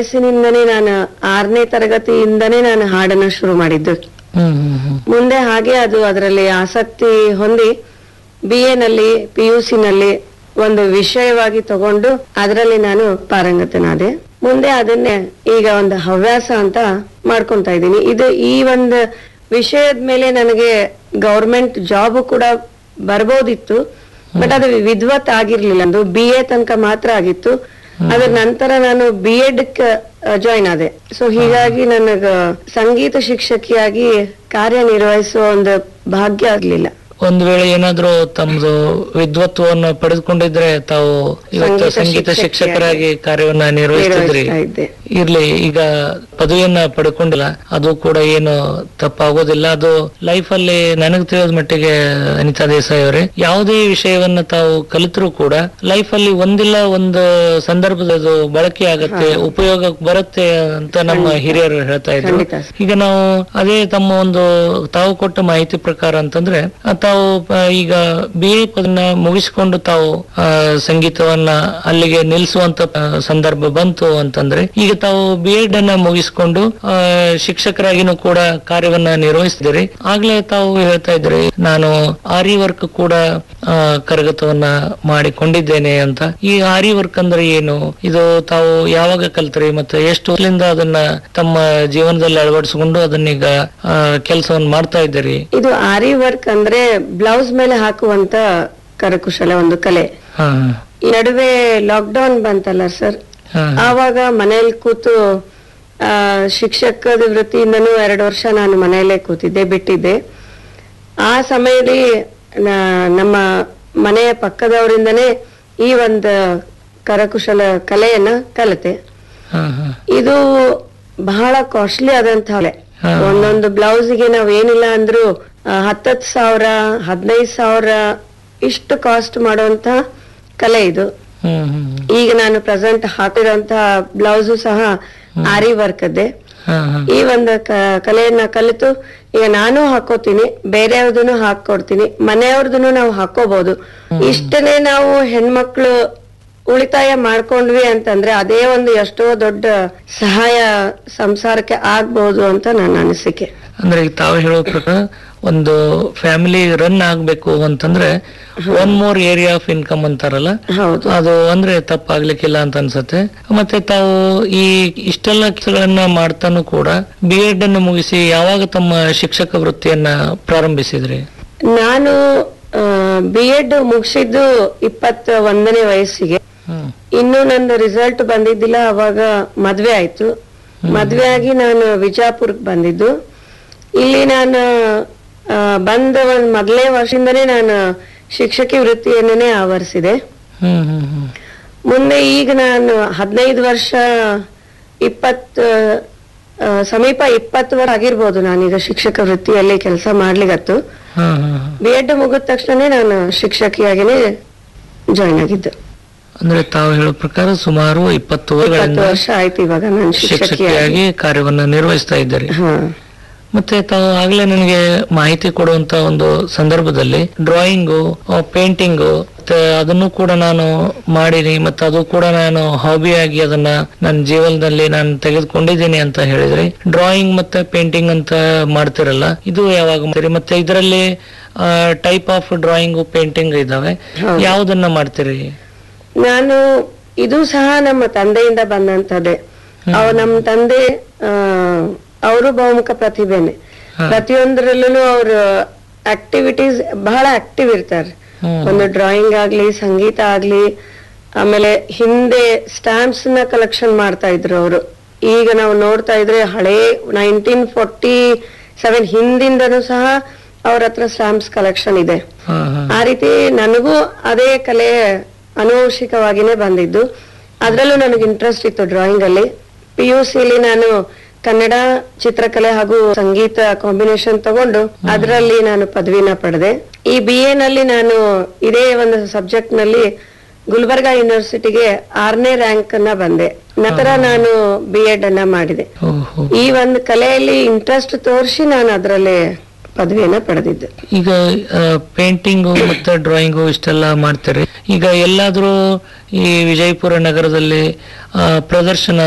ವಯಸ್ಸಿನಿಂದನೇ ನಾನು ಆರನೇ ತರಗತಿಯಿಂದನೇ ನಾನು ಹಾಡನ್ನ ಶುರು ಮಾಡಿದ್ದು ಹ್ಮ್ ಹ್ಮ್ ಹ್ಮ್ ಮುಂದೆ ಹಾಗೆ ಅದು ಅದರಲ್ಲಿ ಆಸಕ್ತಿ ಹೊಂದಿ ಬಿ ನಲ್ಲಿ ಪಿ ಯು ನಲ್ಲಿ ಒಂದು ವಿಷಯವಾಗಿ ತಗೊಂಡು ಅದರಲ್ಲಿ ನಾನು ಪಾರಂಗತನಾದೆ ಮುಂದೆ ಅದನ್ನೇ ಈಗ ಒಂದು ಹವ್ಯಾಸ ಅಂತ ಮಾಡ್ಕೊಂತ ಇದ್ದೀನಿ ಇದು ಈ ಒಂದು ವಿಷಯದ ಮೇಲೆ ನನಗೆ ಗೌರ್ಮೆಂಟ್ ಜಾಬ್ ಕೂಡ ಬರ್ಬೋದಿತ್ತು ಬಟ್ ಅದು ವಿದ್ವತ್ ಆಗಿರ್ಲಿಲ್ಲ ಅದು ಬಿ ಎ ತನಕ ಮಾತ್ರ ಆಗಿತ್ತು ಅದ್ರ ನಂತರ ನಾನು ಬಿ ಎಡ್ ಜಾಯಿನ್ ಆದೆ ಸೊ ಹೀಗಾಗಿ ನನಗ ಸಂಗೀತ ಶಿಕ್ಷಕಿಯಾಗಿ ಕಾರ್ಯನಿರ್ವಹಿಸುವ ಒಂದು ಭಾಗ್ಯ ಆಗ್ಲಿಲ್ಲ ಒಂದ್ ವೇಳೆ ಏನಾದ್ರೂ ತಮ್ದು ವಿದ್ವತ್ವವನ್ನು ಪಡೆದುಕೊಂಡಿದ್ರೆ ತಾವು ಇವತ್ತು ಸಂಗೀತ ಸಂಗೀತ ಶಿಕ್ಷಕಿಯಾಗಿ ಶಿಕ್ಷಕರಾಗಿ ಕಾರ್ಯವನ್ನ ನಿರ್ವಹಿಸ್ತಿದ್ರಿ ನಿರ್ವಹಿಸ್ತಾ ಇದ್ದೆ ಇರ್ಲಿ ಈಗ ಪದವಿಯನ್ನ ಪಡ್ಕೊಂಡಿಲ್ಲ ಅದು ಕೂಡ ಏನು ತಪ್ಪಾಗೋದಿಲ್ಲ ಅದು ಲೈಫ್ ಅಲ್ಲಿ ನನಗ್ ತಿಳಿದ ಮಟ್ಟಿಗೆ ಅನಿತಾ ದೇಸಾಯಿ ಅವರೇ ಯಾವುದೇ ವಿಷಯವನ್ನ ತಾವು ಕಲಿತರೂ ಕೂಡ ಲೈಫ್ ಅಲ್ಲಿ ಒಂದಿಲ್ಲ ಒಂದು ಸಂದರ್ಭದ ಅದು ಬಳಕೆ ಆಗತ್ತೆ ಉಪಯೋಗ ಬರುತ್ತೆ ಅಂತ ನಮ್ಮ ಹಿರಿಯರು ಹೇಳ್ತಾ ಇದ್ರು ಖಂಡಿತ ಈಗ ನಾವು ಅದೇ ತಮ್ಮ ಒಂದು ತಾವು ಕೊಟ್ಟ ಮಾಹಿತಿ ಪ್ರಕಾರ ಅಂತಂದ್ರೆ ಆ, ತಾವು ಆ, ಈಗ ಬಿ ಎ ಪದನ ಮುಗಿಸಿಕೊಂಡು ತಾವು ಆ, ಸಂಗೀತವನ್ನ ಅಲ್ಲಿಗೆ ನಿಲ್ಲಿಸುವಂತ ಆ, ಸಂದರ್ಭ ಬಂತು ಅಂತಂದ್ರೆ ಈಗ ತಾವು ಬಿ ಎಡ್ ಅನ್ನ ಮುಗಿಸಿಕೊಂಡು ಆ, ಶಿಕ್ಷಕರಾಗಿನೂ ಕೂಡ ಕಾರ್ಯವನ್ನ ನಿರ್ವಹಿಸಿದಿರಿ ಆಗ್ಲೇ ತಾವು ಹೇಳ್ತಾ ಇದ್ರಿ ನಾನು ಆರಿ ವರ್ಕ್ ಕೂಡ ಆ, ಕರಗತವನ್ನ ಮಾಡಿಕೊಂಡಿದ್ದೇನೆ ಅಂತ ಈ ಆರಿ ವರ್ಕ್ ಅಂದ್ರೆ ಏನು ಇದು ತಾವು ಯಾವಾಗ ಕಲ್ತ್ರಿ ಮತ್ತೆ ಎಷ್ಟು ವರ್ಷದಿಂದ ಅದನ್ನ ತಮ್ಮ ಜೀವನದಲ್ಲಿ ಅಳವಡಿಸಿಕೊಂಡು ಅದನ್ನೀಗ ಕೆಲಸವನ್ನ ಮಾಡ್ತಾ ಇದ್ದೀರಿ ಇದು ಆರಿ ವರ್ಕ್ ಅಂದ್ರೆ ಬ್ಲೌಸ್ ಮೇಲೆ ಹಾಕುವಂತ ಕರಕುಶಲ ಒಂದು ಕಲೆ ಹಾ ಈ ನಡುವೆ ಲಾಕ್ಡೌನ್ ಬಂತಲ್ಲ ಸರ್ ಹಾ ಆವಾಗ ಮನೇಲಿ ಕೂತು ಆ, ಶಿಕ್ಷಕದ ವೃತ್ತಿಯಿಂದನೂ ಎರಡು ವರ್ಷ ನಾನು ಮನೆಯಲ್ಲೇ ಕೂತಿದ್ದೆ ಬಿಟ್ಟಿದ್ದೆ ಆ ಸಮಯದಲ್ಲಿ ನ- ನಮ್ಮ ಮನೆಯ ಪಕ್ಕದವರಿಂದನೇ ಈ ಒಂದು ಕರಕುಶಲ ಕಲೆಯನ್ನ ಕಲಿತೆ ಹಾ ಹಾ ಇದು ಬಹಳ ಕಾಸ್ಟ್ಲಿ ಆದಂತಹ ಕಲೆ ಹಾ. ಒಂದೊಂದು ಬ್ಲೌಸ್ಗೆ ನಾವ್ ಏನಿಲ್ಲ ಅಂದ್ರೂ ಆ, ಹತ್ತತ್ತು ಸಾವಿರ ಹದಿನೈದು ಸಾವಿರ ಇಷ್ಟು ಕಾಸ್ಟ್ ಮಾಡುವಂತ ಕಲೆ ಇದು ಹ್ಮ್ ಹ್ಮ್ ಈಗ ನಾನು ಪ್ರೆಸೆಂಟ್ ಹಾಕಿರೋಂತಹ ಬ್ಲೌಸು ಸಹ ಆರಿ ವರ್ಕ್ ಅದೇ ಹಾ ಹಾ ಈ ಒಂದು ಕ- ಕಲೆಯನ್ನ ಕಲಿತು ಈಗ ನಾನು ಹಾಕೋತೀನಿ ಬೇರೆಯವ್ರದನ್ನು ಹಾಕೊಡ್ತೀನಿ ಮನೆಯವ್ರದನ್ನು ನಾವು ಹಾಕೋಬಹುದು ಇಷ್ಟನೇ ನಾವು ಹೆಣ್ಮಕ್ಳು ಉಳಿತಾಯ ಮಾಡ್ಕೊಂಡ್ವಿ ಅಂತಂದ್ರೆ ಅದೇ ಒಂದು ಎಷ್ಟೋ ದೊಡ್ಡ ಸಹಾಯ ಸಂಸಾರಕ್ಕೆ ಆಗ್ಬಹುದು ಅಂತ ನನ್ನ ಅನಿಸಿಕೆ ಅಂದ್ರೆ ಈಗ ತಾವು ಹೇಳೋ ಪ್ರಕಾರ ಒಂದು ಫ್ಯಾಮಿಲಿ ರನ್ ಆಗ್ಬೇಕು ಅಂತಂದ್ರೆ one more area of income ಅಂತಾರಲ್ಲ ಹೌದು ಅದು ಅಂದ್ರೆ ತಪ್ಪಾಗ್ಲಿಕ್ಕಿಲ್ಲ ಅಂತ ಅನ್ಸತ್ತೆ ಮತ್ತೆ ತಾವು ಈ ಇಷ್ಟೆಲ್ಲ ಕೆಲಸಗಳನ್ನ ಮಾಡ್ತಾನು ಕೂಡ ಬಿ ಎಡ್ ಅನ್ನು ಮುಗಿಸಿ ಯಾವಾಗ ತಮ್ಮ ಶಿಕ್ಷಕ ವೃತ್ತಿಯನ್ನ ಪ್ರಾರಂಭಿಸಿದ್ರಿ ನಾನು ಬಿ ಎಡ್ ಮುಗಿಸಿದ್ದು ಇಪ್ಪತ್ತ ಒಂದನೇ ವಯಸ್ಸಿಗೆ ಹ್ಮ್ ಇನ್ನು ನಂದು ರಿಸಲ್ಟ್ ಬಂದಿದ್ದಿಲ್ಲ ಅವಾಗ ಮದ್ವೆ ಆಯ್ತು ಮದ್ವೆ ಆಗಿ ನಾನು ವಿಜಾಪುರಕ್ಕೆ ಬಂದಿದ್ದು ಇಲ್ಲಿ ನಾನು ಆ, ಬಂದ ಒಂದ್ ಮೊದಲನೇ ವರ್ಷದಿಂದನೇ ನಾನು ಶಿಕ್ಷಕಿ ವೃತ್ತಿಯನ್ನೇ ಆವರಿಸಿದೆ ಹ್ಮ್ ಹ್ಮ್ ಹ್ಮ್ ಮುಂದೆ ಈಗ ನಾನು ಹದಿನೈದು ವರ್ಷ ಇಪ್ಪತ್ತು ಆ, ಸಮೀಪ ಇಪ್ಪತ್ತು ವರ್ಷ ಆಗಿರ್ಬೋದು ನಾನೀಗ ಶಿಕ್ಷಕ ವೃತ್ತಿಯಲ್ಲಿ ಕೆಲಸ ಮಾಡ್ಲಿಗತ್ತು ಹಾ ಹಾ ಹಾ. ಬಿ ಎಡ್ ಮುಗಿದ ತಕ್ಷಣನೇ ನಾನು ಶಿಕ್ಷಕಿಯಾಗಿನೇ ಜಾಯ್ನ್ ಆಗಿದ್ದು ಅಂದ್ರೆ ತಾವು ಹೇಳೋ ಪ್ರಕಾರ ಸುಮಾರು ಇಪ್ಪತ್ತು ಇಪ್ಪತ್ತು ವರ್ಷಗಳಿಂದ ವರ್ಷ ಆಯ್ತು ಇವಾಗ ನಾನು ಶಿಕ್ಷಕಿಯಾಗಿ ಶಿಕ್ಷಕಿಯಾಗಿ ಕಾರ್ಯವನ್ನ ನಿರ್ವಹಿಸ್ತಾ ಇದ್ದಾರೆ ಹಾ ಮತ್ತೆ ತಾವು ಆಗ್ಲೇ ನನಗೆ ಮಾಹಿತಿ ಕೊಡುವಂತ ಒಂದು ಸಂದರ್ಭದಲ್ಲಿ ಡ್ರಾಯಿಂಗು ಪೇಂಟಿಂಗು ಮತ್ತೆ ಅದನ್ನು ಕೂಡ ನಾನು ಮಾಡಿನಿ ಮತ್ತೆ ಅದು ಕೂಡ ನಾನು ಹಾಬಿಯಾಗಿ ಅದನ್ನ ನನ್ನ ಜೀವನದಲ್ಲಿ ನಾನು ತೆಗೆದುಕೊಂಡಿದ್ದೀನಿ ಅಂತ ಹೇಳಿದ್ರಿ ಡ್ರಾಯಿಂಗ್ ಮತ್ತೆ ಪೇಂಟಿಂಗ್ ಅಂತ ಮಾಡ್ತಿರಲ್ಲ ಇದು ಯಾವಾಗ ಮಾಡ್ತೀರಿ ಮತ್ತೆ ಇದರಲ್ಲಿ ಟೈಪ್ ಆಫ್ ಡ್ರಾಯಿಂಗು ಪೇಂಟಿಂಗ್ ಇದಾವೆ ಹೌದು. ಯಾವ್ದನ್ನ ಮಾಡ್ತೀರಿ ನಾನು ಇದು ಸಹ ನಮ್ಮ ತಂದೆಯಿಂದ ಬಂದಂತದ್ದೇ ಅವ್ ನಮ್ಮ ತಂದೆ ಅವರು ಬಹುಮುಖ ಪ್ರತಿಭೆನೆ ಹಾ. ಪ್ರತಿಯೊಂದರಲ್ಲೂ ಅವ್ರ ಆಕ್ಟಿವಿಟೀಸ್ ಬಹಳ ಆಕ್ಟಿವ್ ಇರ್ತಾರೆ ಹ್ಮ್. ಒಂದು ಡ್ರಾಯಿಂಗ್ ಆಗ್ಲಿ ಸಂಗೀತ ಆಗ್ಲಿ ಆಮೇಲೆ ಹಿಂದೆ ಸ್ಟಾಂಪ್ಸ್ ನ ಕಲೆಕ್ಷನ್ ಮಾಡ್ತಾ ಇದ್ರು ಅವರು ಈಗ ನಾವು ನೋಡ್ತಾ ಇದ್ರೆ ಹಳೇ ನೈನ್ಟೀನ್ ಫೋರ್ಟಿ ಸೆವೆನ್ ಹಿಂದಿಂದನೂ ಸಹ ಅವ್ರ ಹತ್ರ ಸ್ಟಾಂಪ್ಸ್ ಕಲೆಕ್ಷನ್ ಇದೆ ಹಾ ಹಾ ಆ ರೀತಿ ನನಗೂ ಅದೇ ಕಲೆ ಅನುವಂಶಿಕವಾಗಿನೇ ಬಂದಿದ್ದು ಅದ್ರಲ್ಲೂ ನನಗೆ ಇಂಟ್ರೆಸ್ಟ್ ಇತ್ತು ಡ್ರಾಯಿಂಗ್ ಅಲ್ಲಿ ಪಿ ಯು ಸಿಲಿ ನಾನು ಕನ್ನಡ ಚಿತ್ರಕಲೆ ಹಾಗೂ ಸಂಗೀತ ಕಾಂಬಿನೇಷನ್ ತಗೊಂಡು ಅದರಲ್ಲಿ ನಾನು ಪದವಿನ ಪಡೆದೆ ಈ ಬಿ ಎ ನಲ್ಲಿ ನಾನು ಇದೇ ಒಂದು ಸಬ್ಜೆಕ್ಟ್ ನಲ್ಲಿ ಗುಲ್ಬರ್ಗಾ ಯೂನಿವರ್ಸಿಟಿಗೆ ಆರನೇ ರ್ಯಾಂಕ್ ಅನ್ನ ಬಂದೆ ನಂತರ ನಾನು ಬಿ ಎಡ್ ಅನ್ನ ಮಾಡಿದೆ ಓಹೋ ಈ ಒಂದು ಕಲೆಯಲ್ಲಿ ಇಂಟ್ರೆಸ್ಟ್ ತೋರಿಸಿ ನಾನು ಅದರಲ್ಲಿ ಪದವಿಯನ್ನ ಪಡೆದಿದ್ದೆ ಈಗ ಪೇಂಟಿಂಗು ಮತ್ತೆ ಡ್ರಾಯಿಂಗು ಇಷ್ಟೆಲ್ಲ ಮಾಡ್ತೀರಿ ಈಗ ಎಲ್ಲಾದ್ರೂ ಈ ವಿಜಯಪುರ ನಗರದಲ್ಲಿ ಆ, ಪ್ರದರ್ಶನ